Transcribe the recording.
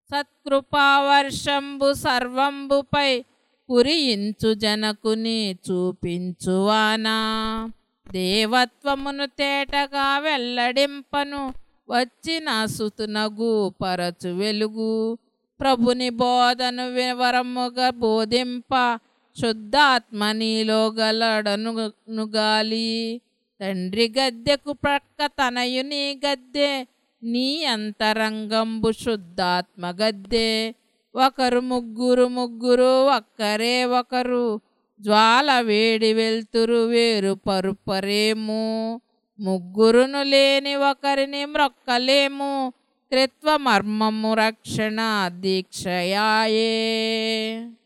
సత్కృపావర్షంబు సర్వంబుపై కురియించు జనకుని చూపించువానా దేవత్వమును తేటగా వెల్లడింపను వచ్చిన సుతునగు పరచు వెలుగు ప్రభుని బోధను వివరముగా బోధింప శుద్ధాత్మ నీలో గలడను గాలి తండ్రి గద్దెకు ప్రక్క తనయుని గద్దె నీ అంతరంగంబు శుద్ధాత్మ గద్దె ఒకరు ముగ్గురు ముగ్గురు ఒక్కరే ఒకరు జ్వాల వేడి వెళ్తురు వేరు పరుపరేము ముగ్గురును లేని ఒకరిని మ్రొక్కలేము త్రిత్వ మర్మము రక్షణ దీక్షయాయే